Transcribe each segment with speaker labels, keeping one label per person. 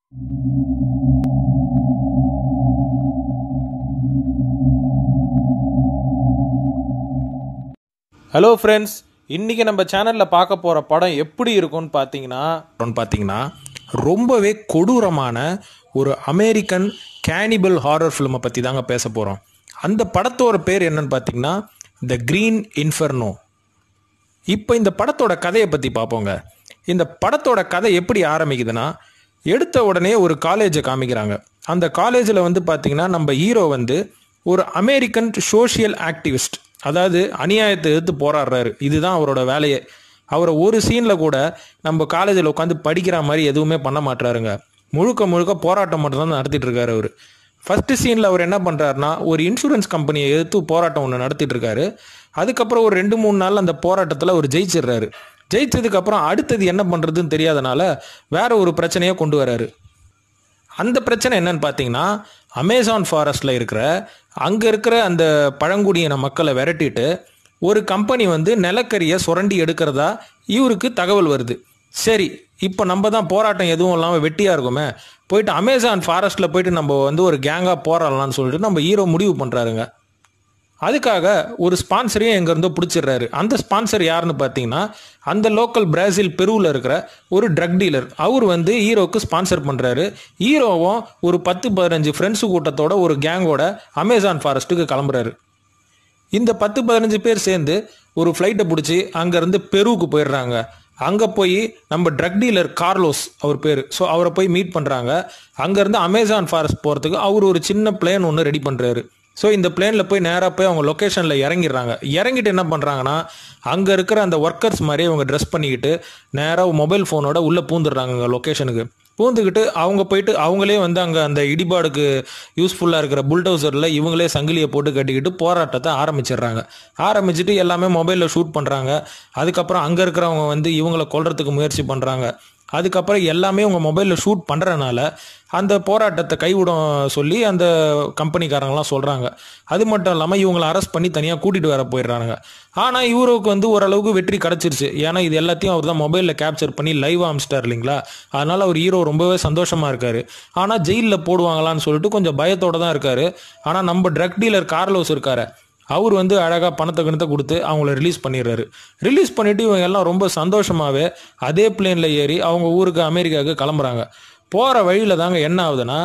Speaker 1: hello friends இன்றைக்கி நம்ம சேனலில் பார்க்க போகிற படம் எப்படி இருக்கும்னு பார்த்தீங்கன்னா
Speaker 2: பார்த்தீங்கன்னா ரொம்பவே கொடூரமான ஒரு அமெரிக்கன் கேனிபல் ஹாரர் ஃபிலிமை பற்றி தாங்க பேச போகிறோம் அந்த படத்தோட பேர் என்னன்னு பார்த்தீங்கன்னா த க்ரீன் இன்ஃபர்னோ இப்போ இந்த படத்தோட கதையை பற்றி பார்ப்போங்க இந்த படத்தோட கதை எப்படி ஆரம்பிக்குதுன்னா எடுத்த உடனே ஒரு காலேஜை காமிக்கிறாங்க அந்த காலேஜில் வந்து பார்த்தீங்கன்னா நம்ம ஹீரோ வந்து ஒரு அமெரிக்கன் சோஷியல் ஆக்டிவிஸ்ட் அதாவது அநியாயத்தை எதிர்த்து போராடுறாரு இதுதான் அவரோட வேலையே அவரை ஒரு சீனில் கூட நம்ம காலேஜில் உட்காந்து படிக்கிற மாதிரி எதுவுமே பண்ண மாட்டாருங்க முழுக்க முழுக்க போராட்டம் மட்டும்தான் நடத்திட்டு இருக்காரு அவர் ஃபஸ்ட்டு சீனில் அவர் என்ன பண்ணுறாருனா ஒரு இன்சூரன்ஸ் கம்பெனியை எதிர்த்து போராட்டம் ஒன்று நடத்திட்டு இருக்காரு அதுக்கப்புறம் ஒரு ரெண்டு மூணு நாள் அந்த போராட்டத்தில் அவர் ஜெயிச்சிடுறாரு ஜெயிச்சதுக்கப்புறம் அடுத்தது என்ன பண்ணுறதுன்னு தெரியாதனால வேற ஒரு பிரச்சனையை கொண்டு வராரு அந்த பிரச்சனை என்னன்னு பார்த்தீங்கன்னா அமேசான் ஃபாரஸ்ட்டில் இருக்கிற அங்கே இருக்கிற அந்த பழங்குடியின மக்களை விரட்டிட்டு ஒரு கம்பெனி வந்து நிலக்கரியை சுரண்டி எடுக்கிறதா இவருக்கு தகவல் வருது சரி இப்போ நம்ம தான் போராட்டம் எதுவும் இல்லாமல் வெட்டியாக இருக்குமே போயிட்டு அமேசான் ஃபாரஸ்ட்டில் போயிட்டு நம்ம வந்து ஒரு கேங்காக போராடலாம்னு சொல்லிட்டு நம்ம ஹீரோ முடிவு பண்ணுறாருங்க அதுக்காக ஒரு ஸ்பான்சரையும் எங்கேருந்தோ பிடிச்சிடுறாரு அந்த ஸ்பான்சர் யாருன்னு பார்த்தீங்கன்னா அந்த லோக்கல் பிரேசில் பெருவில் இருக்கிற ஒரு ட்ரக் டீலர் அவர் வந்து ஹீரோவுக்கு ஸ்பான்சர் பண்ணுறாரு ஹீரோவும் ஒரு பத்து பதினஞ்சு ஃப்ரெண்ட்ஸு கூட்டத்தோட ஒரு கேங்கோட அமேசான் ஃபாரஸ்ட்டுக்கு கிளம்புறாரு இந்த பத்து பதினஞ்சு பேர் சேர்ந்து ஒரு ஃப்ளைட்டை பிடிச்சி அங்கேருந்து பெருவுக்கு போயிடுறாங்க அங்கே போய் நம்ம ட்ரக் டீலர் கார்லோஸ் அவர் பேர் ஸோ அவரை போய் மீட் பண்ணுறாங்க அங்கேருந்து அமேசான் ஃபாரஸ்ட் போகிறதுக்கு அவர் ஒரு சின்ன பிளேன் ஒன்று ரெடி பண்ணுறாரு ஸோ இந்த பிளேனில் போய் நேராக போய் அவங்க லொக்கேஷனில் இறங்கிடுறாங்க இறங்கிட்டு என்ன பண்ணுறாங்கன்னா அங்கே இருக்கிற அந்த ஒர்க்கர்ஸ் மாதிரி அவங்க ட்ரெஸ் பண்ணிக்கிட்டு நேராக மொபைல் ஃபோனோட உள்ளே பூந்துடுறாங்க அங்கே லொக்கேஷனுக்கு பூந்துக்கிட்டு அவங்க போயிட்டு அவங்களே வந்து அங்கே அந்த இடிபாடுக்கு யூஸ்ஃபுல்லாக இருக்கிற புல்டோசரில் இவங்களே சங்கிலியை போட்டு கட்டிக்கிட்டு போராட்டத்தை ஆரம்பிச்சிடுறாங்க ஆரம்பிச்சுட்டு எல்லாமே மொபைலில் ஷூட் பண்ணுறாங்க அதுக்கப்புறம் அங்கே இருக்கிறவங்க வந்து இவங்களை கொல்றதுக்கு முயற்சி பண்ணுறாங்க அதுக்கப்புறம் எல்லாமே உங்கள் மொபைலில் ஷூட் பண்ணுறனால அந்த போராட்டத்தை கைவிடும் சொல்லி அந்த கம்பெனிக்காரங்களாம் சொல்கிறாங்க அது மட்டும் இல்லாமல் இவங்களை அரெஸ்ட் பண்ணி தனியாக கூட்டிகிட்டு வர போயிடுறாங்க ஆனால் இவருக்கு வந்து ஓரளவுக்கு வெற்றி கிடச்சிருச்சு ஏன்னா இது எல்லாத்தையும் அவர் தான் மொபைலில் கேப்சர் பண்ணி லைவ் ஆமிச்சிட்டார் இல்லைங்களா அதனால் அவர் ஹீரோ ரொம்பவே சந்தோஷமாக இருக்கார் ஆனால் ஜெயிலில் போடுவாங்களான்னு சொல்லிட்டு கொஞ்சம் பயத்தோடு தான் இருக்கார் ஆனால் நம்ம ட்ரக் டீலர் கார்லோஸ் இருக்காரு அவர் வந்து அழகாக பணத்தை கணத்தை கொடுத்து அவங்கள ரிலீஸ் பண்ணிடுறாரு ரிலீஸ் பண்ணிவிட்டு இவங்க எல்லாம் ரொம்ப சந்தோஷமாகவே அதே பிளேனில் ஏறி அவங்க ஊருக்கு அமெரிக்காவுக்கு கிளம்புறாங்க போகிற வழியில் தாங்க என்ன ஆகுதுன்னா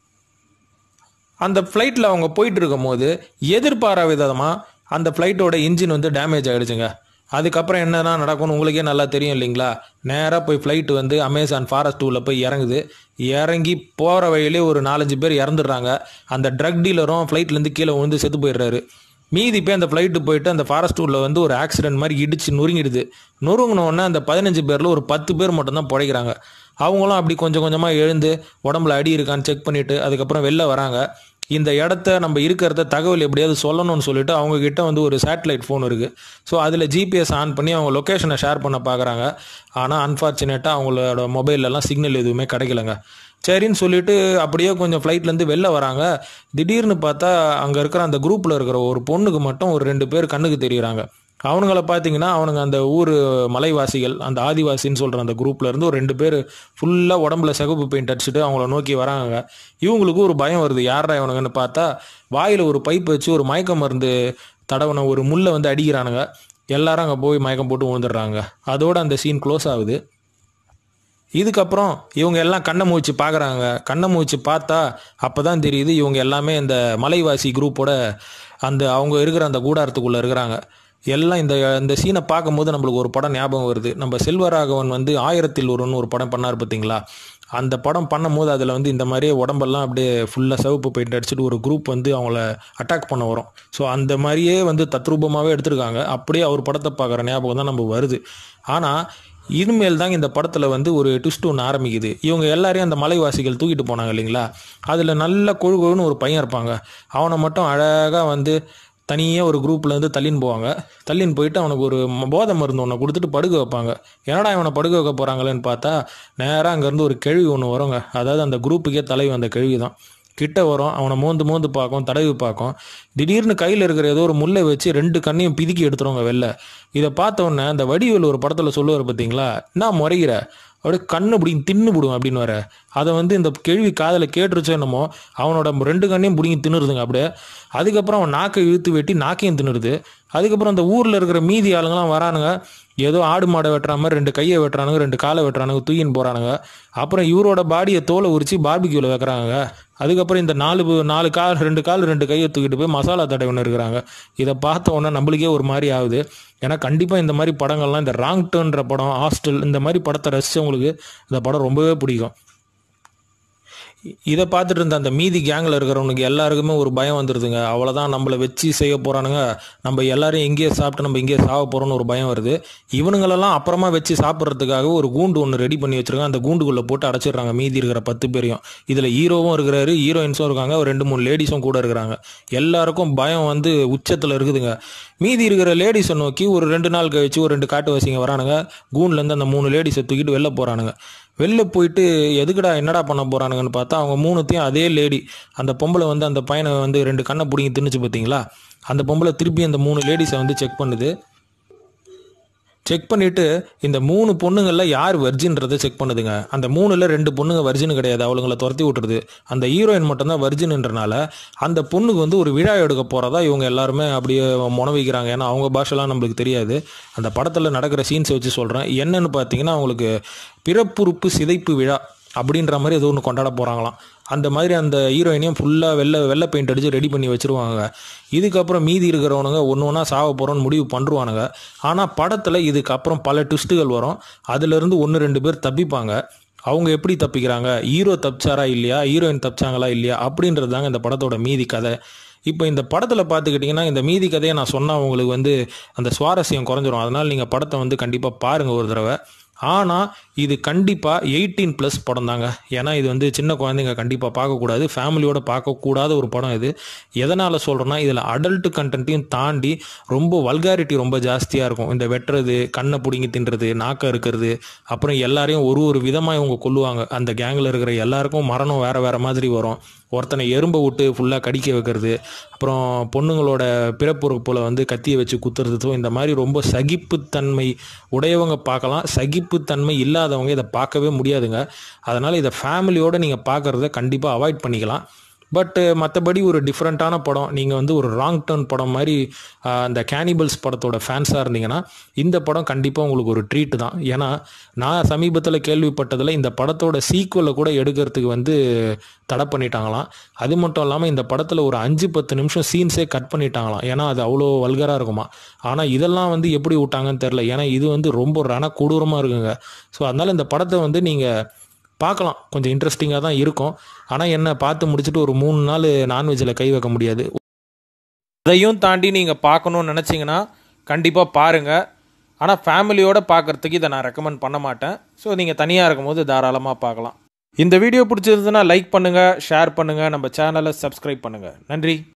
Speaker 2: அந்த ஃப்ளைட்டில் அவங்க போயிட்டு இருக்கும்போது எதிர்பாரா விதமாக அந்த ஃப்ளைட்டோட இன்ஜின் வந்து டேமேஜ் ஆகிடுச்சுங்க அதுக்கப்புறம் என்னென்ன நடக்கும்னு உங்களுக்கே நல்லா தெரியும் இல்லைங்களா நேராக போய் ஃப்ளைட்டு வந்து அமேசான் ஃபாரஸ்ட் டூவில் போய் இறங்குது இறங்கி போகிற வழியிலே ஒரு நாலஞ்சு பேர் இறந்துடுறாங்க அந்த ட்ரக் டீலரும் ஃப்ளைட்லேருந்து கீழே விழுந்து செத்து போயிடுறாரு மீதி போய் அந்த ஃப்ளைட்டு போயிட்டு அந்த ஃபாரஸ்ட் டூரில் வந்து ஒரு ஆக்சிடென்ட் மாதிரி இடிச்சு நொறுங்கிடுது நொறுங்கினோடனே அந்த பதினஞ்சு பேரில் ஒரு பத்து பேர் மட்டும்தான் பிழைக்கிறாங்க அவங்களும் அப்படி கொஞ்சம் கொஞ்சமாக எழுந்து உடம்புல அடி இருக்கான்னு செக் பண்ணிவிட்டு அதுக்கப்புறம் வெளில வராங்க இந்த இடத்த நம்ம இருக்கிறத தகவல் எப்படியாவது சொல்லணும்னு சொல்லிட்டு அவங்க கிட்ட வந்து ஒரு சேட்டலைட் ஃபோன் இருக்குது ஸோ அதில் ஜிபிஎஸ் ஆன் பண்ணி அவங்க லொக்கேஷனை ஷேர் பண்ண பார்க்குறாங்க ஆனால் அன்ஃபார்ச்சுனேட்டாக அவங்களோட மொபைல்லலாம் சிக்னல் எதுவுமே கிடைக்கலங்க சரின்னு சொல்லிட்டு அப்படியே கொஞ்சம் ஃப்ளைட்லேருந்து வெளில வராங்க திடீர்னு பார்த்தா அங்கே இருக்கிற அந்த குரூப்பில் இருக்கிற ஒரு பொண்ணுக்கு மட்டும் ஒரு ரெண்டு பேர் கண்ணுக்கு தெரியுறாங்க அவனுங்கள பார்த்தீங்கன்னா அவனுங்க அந்த ஊர் மலைவாசிகள் அந்த ஆதிவாசின்னு சொல்கிற அந்த குரூப்ல இருந்து ஒரு ரெண்டு பேர் ஃபுல்லாக உடம்புல சிகப்பு பெயிண்ட் அடிச்சுட்டு அவங்கள நோக்கி வராங்க இவங்களுக்கு ஒரு பயம் வருது யாரா இவனுங்கன்னு பார்த்தா வாயில் ஒரு பைப் வச்சு ஒரு மயக்க மருந்து தடவன ஒரு முள்ளை வந்து அடிக்கிறானுங்க எல்லாரும் அங்கே போய் மயக்கம் போட்டு விழுந்துடுறாங்க அதோட அந்த சீன் க்ளோஸ் ஆகுது இதுக்கப்புறம் இவங்க எல்லாம் கண்ணை மூச்சு பார்க்குறாங்க கண்ணை மூச்சு பார்த்தா அப்போ தான் தெரியுது இவங்க எல்லாமே இந்த மலைவாசி குரூப்போட அந்த அவங்க இருக்கிற அந்த கூடாரத்துக்குள்ளே இருக்கிறாங்க எல்லாம் இந்த இந்த சீனை பார்க்கும்போது நம்மளுக்கு ஒரு படம் ஞாபகம் வருது நம்ம செல்வராகவன் வந்து ஆயிரத்தில் ஒருன்னு ஒரு படம் பண்ணார் பார்த்தீங்களா அந்த படம் பண்ணும்போது அதில் வந்து இந்த மாதிரியே உடம்பெல்லாம் அப்படியே ஃபுல்லாக சிவப்பு பெயிண்ட் அடிச்சுட்டு ஒரு குரூப் வந்து அவங்கள அட்டாக் பண்ண வரும் ஸோ அந்த மாதிரியே வந்து தத்ரூபமாகவே எடுத்திருக்காங்க அப்படியே அவர் படத்தை பார்க்குற ஞாபகம் தான் நம்ம வருது ஆனால் இனிமேல் தாங்க இந்த படத்தில் வந்து ஒரு ட்விஸ்ட் ஒன்று ஆரம்பிக்குது இவங்க எல்லாரையும் அந்த மலைவாசிகள் தூக்கிட்டு போனாங்க இல்லைங்களா அதில் நல்ல கொழு கொழுன்னு ஒரு பையன் இருப்பாங்க அவனை மட்டும் அழகாக வந்து தனியாக ஒரு குரூப்பில் இருந்து தள்ளின்னு போவாங்க தள்ளின்னு போயிட்டு அவனுக்கு ஒரு ம- போதை மருந்து ஒன்று கொடுத்துட்டு படுக்க வைப்பாங்க என்னடா இவனை படுக்க வைக்க போகிறாங்களேன்னு பார்த்தா நேராக அங்கேருந்து ஒரு கேள்வி ஒன்று வருங்க அதாவது அந்த குரூப்புக்கே தலைவி அந்த கேள்வி தான் கிட்ட வரும் அவனை மோந்து மோந்து பார்க்கும் தடவி பார்க்கும் திடீர்னு கையில் இருக்கிற ஏதோ ஒரு முல்லை வச்சு ரெண்டு கண்ணையும் பிதுக்கி எடுத்துருவாங்க வெளில இதை பார்த்த உடனே அந்த வடிவேல் ஒரு படத்தில் சொல்லுவார் பார்த்தீங்களா என்ன முறைகிற அப்படியே கண்ணு பிடிங்கி தின்னு விடும் அப்படின்னு வர அதை வந்து இந்த கேள்வி காதில் கேட்டுருச்சோ என்னமோ அவனோட ரெண்டு கண்ணையும் பிடிங்கி தின்னுருதுங்க அப்படியே அதுக்கப்புறம் அவன் நாக்கை இழுத்து வெட்டி நாக்கையும் தின்னுருது அதுக்கப்புறம் அந்த ஊரில் இருக்கிற மீதி ஆளுங்கலாம் வரானுங்க ஏதோ ஆடு மாடை வெட்டுற மாதிரி ரெண்டு கையை வெட்டுறானுங்க ரெண்டு காலை வெட்டுறானுங்க தூக்கின்னு போகிறானுங்க அப்புறம் இவரோட பாடியை தோலை உரிச்சு பார்பிக்யூவில் வைக்கிறாங்க அதுக்கப்புறம் இந்த நாலு பு- நாலு கால் ரெண்டு கால் ரெண்டு கையை தூக்கிட்டு போய் மசாலா தடை ஒன்று இருக்கிறாங்க இதை பார்த்த உடனே நம்மளுக்கே ஒரு மாதிரி ஆகுது ஏன்னா கண்டிப்பாக இந்த மாதிரி படங்கள்லாம் இந்த ராங் டேர்ன்ற படம் ஹாஸ்டல் இந்த மாதிரி படத்தை ரசித்தவங்களுக்கு இந்த படம் ரொம்பவே பிடிக்கும் இதை பார்த்துட்டு இருந்த அந்த மீதி கேங்கில் இருக்கிறவனுக்கு எல்லாருக்குமே ஒரு பயம் வந்துடுதுங்க அவ்வளோதான் நம்மளை வச்சு செய்ய போகிறானுங்க நம்ம எல்லாரும் எங்கேயே சாப்பிட்டு நம்ம இங்கேயே சாக போகிறோம்னு ஒரு பயம் வருது இவனுங்களெல்லாம் அப்புறமா வச்சு சாப்பிட்றதுக்காக ஒரு கூண்டு ஒன்று ரெடி பண்ணி வச்சிருக்காங்க அந்த கூண்டுக்குள்ளே போட்டு அடைச்சிடுறாங்க மீதி இருக்கிற பத்து பேரையும் இதில் ஹீரோவும் இருக்கிறாரு ஹீரோயின்ஸும் இருக்காங்க ஒரு ரெண்டு மூணு லேடிஸும் கூட இருக்கிறாங்க எல்லாருக்கும் பயம் வந்து உச்சத்தில் இருக்குதுங்க மீதி இருக்கிற லேடிஸை நோக்கி ஒரு ரெண்டு நாள் கழிச்சு ஒரு ரெண்டு காட்டுவாசிங்க வரானுங்க கூண்லேருந்து அந்த மூணு லேடிஸை தூக்கிட்டு வெளில போகிறானுங்க வெளில போயிட்டு எதுக்குடா என்னடா பண்ண போகிறானுங்கன்னு பார்த்தா அவங்க மூணுத்தையும் அதே லேடி அந்த பொம்பளை வந்து அந்த பையனை வந்து ரெண்டு கண்ணை பிடிங்கி தின்னுச்சு பார்த்தீங்களா அந்த பொம்பளை திருப்பி அந்த மூணு லேடிஸை வந்து செக் பண்ணுது செக் பண்ணிட்டு இந்த மூணு பொண்ணுங்களில் யார் வர்ஜின்றதை செக் பண்ணுதுங்க அந்த மூணுல ரெண்டு பொண்ணுங்க வர்ஜின் கிடையாது அவளுங்களை துரத்தி விட்டுருது அந்த ஹீரோயின் மட்டும்தான் வர்ஜின்ன்றனால அந்த பொண்ணுக்கு வந்து ஒரு விழா எடுக்க போகிறதா இவங்க எல்லாருமே அப்படியே முன வைக்கிறாங்க ஏன்னா அவங்க பாஷெல்லாம் நம்மளுக்கு தெரியாது அந்த படத்தில் நடக்கிற சீன்ஸை வச்சு சொல்கிறேன் என்னன்னு பார்த்தீங்கன்னா அவங்களுக்கு பிறப்புறுப்பு சிதைப்பு விழா அப்படின்ற மாதிரி ஏதோ ஒன்று கொண்டாட போகிறாங்களாம் அந்த மாதிரி அந்த ஹீரோயினையும் ஃபுல்லாக வெள்ளை வெள்ளை பெயிண்ட் அடித்து ரெடி பண்ணி வச்சுருவாங்க இதுக்கப்புறம் மீதி இருக்கிறவனுங்க ஒன்று ஒன்றா சாவ போகிறோன்னு முடிவு பண்ணுருவானுங்க ஆனால் படத்தில் இதுக்கப்புறம் பல ட்விஸ்ட்டுகள் வரும் அதுலேருந்து ஒன்று ரெண்டு பேர் தப்பிப்பாங்க அவங்க எப்படி தப்பிக்கிறாங்க ஹீரோ தப்பிச்சாரா இல்லையா ஹீரோயின் தப்பிச்சாங்களா இல்லையா அப்படின்றது தாங்க இந்த படத்தோட மீதி கதை இப்போ இந்த படத்தில் பார்த்துக்கிட்டிங்கன்னா இந்த மீதி கதையை நான் சொன்னால் உங்களுக்கு வந்து அந்த சுவாரஸ்யம் குறைஞ்சிரும் அதனால் நீங்கள் படத்தை வந்து கண்டிப்பாக பாருங்கள் ஒரு தடவை ஆனால் இது கண்டிப்பாக எயிட்டீன் ப்ளஸ் படம் தாங்க ஏன்னா இது வந்து சின்ன குழந்தைங்க கண்டிப்பாக பார்க்கக்கூடாது ஃபேமிலியோட பார்க்கக்கூடாத ஒரு படம் இது எதனால் சொல்கிறேன்னா இதில் அடல்ட் கண்டென்ட்டையும் தாண்டி ரொம்ப வல்காரிட்டி ரொம்ப ஜாஸ்தியாக இருக்கும் இந்த வெட்டுறது கண்ணை பிடுங்கி தின்றது நாக்க இருக்கிறது அப்புறம் எல்லாரையும் ஒரு ஒரு விதமாக இவங்க கொல்லுவாங்க அந்த கேங்கில் இருக்கிற எல்லாருக்கும் மரணம் வேறு வேறு மாதிரி வரும் ஒருத்தனை எறும்பை விட்டு ஃபுல்லாக கடிக்க வைக்கிறது அப்புறம் பொண்ணுங்களோட பிறப்புறுப்பில் வந்து கத்தியை வச்சு குத்துறதும் இந்த மாதிரி ரொம்ப சகிப்புத்தன்மை உடையவங்க பார்க்கலாம் சகிப்புத்தன்மை இல்லாதவங்க இதை பார்க்கவே முடியாதுங்க அதனால் இதை ஃபேமிலியோடு நீங்கள் பார்க்குறத கண்டிப்பாக அவாய்ட் பண்ணிக்கலாம் பட்டு மற்றபடி ஒரு டிஃப்ரெண்ட்டான படம் நீங்கள் வந்து ஒரு ராங் டர்ன் படம் மாதிரி ஆஹ், அந்த கேனிபல்ஸ் படத்தோட ஃபேன்ஸாக இருந்தீங்கன்னா இந்த படம் கண்டிப்பாக உங்களுக்கு ஒரு ட்ரீட் தான் ஏன்னா நான் சமீபத்தில் கேள்விப்பட்டதில் இந்த படத்தோட சீக்குவலை கூட எடுக்கிறதுக்கு வந்து தடை பண்ணிட்டாங்களாம் அது மட்டும் இல்லாமல் இந்த படத்தில் ஒரு அஞ்சு பத்து நிமிஷம் சீன்ஸே கட் பண்ணிட்டாங்களாம் ஏன்னா அது அவ்வளோ வல்கராக இருக்குமா ஆனால் இதெல்லாம் வந்து எப்படி விட்டாங்கன்னு தெரில ஏன்னா இது வந்து ரொம்ப ரண கொடூரமாக இருக்குங்க ஸோ அதனால் இந்த படத்தை வந்து நீங்கள் பார்க்கலாம் கொஞ்சம் இன்ட்ரெஸ்டிங்காக தான் இருக்கும் ஆனால் என்ன பார்த்து முடிச்சுட்டு ஒரு மூணு நாள் நான்வெஜ்ஜில் கை வைக்க முடியாது
Speaker 1: அதையும் தாண்டி நீங்கள் பார்க்கணும்னு நினச்சிங்கன்னா கண்டிப்பாக பாருங்கள் ஆனால் ஃபேமிலியோட பார்க்கறதுக்கு இதை நான் ரெக்கமெண்ட் பண்ண மாட்டேன் ஸோ நீங்கள் தனியாக இருக்கும்போது தாராளமாக பார்க்கலாம் இந்த வீடியோ பிடிச்சிருந்ததுன்னா லைக் பண்ணுங்கள் ஷேர் பண்ணுங்கள் நம்ம சேனலை சப்ஸ்கிரைப் பண்ணுங்கள் நன்றி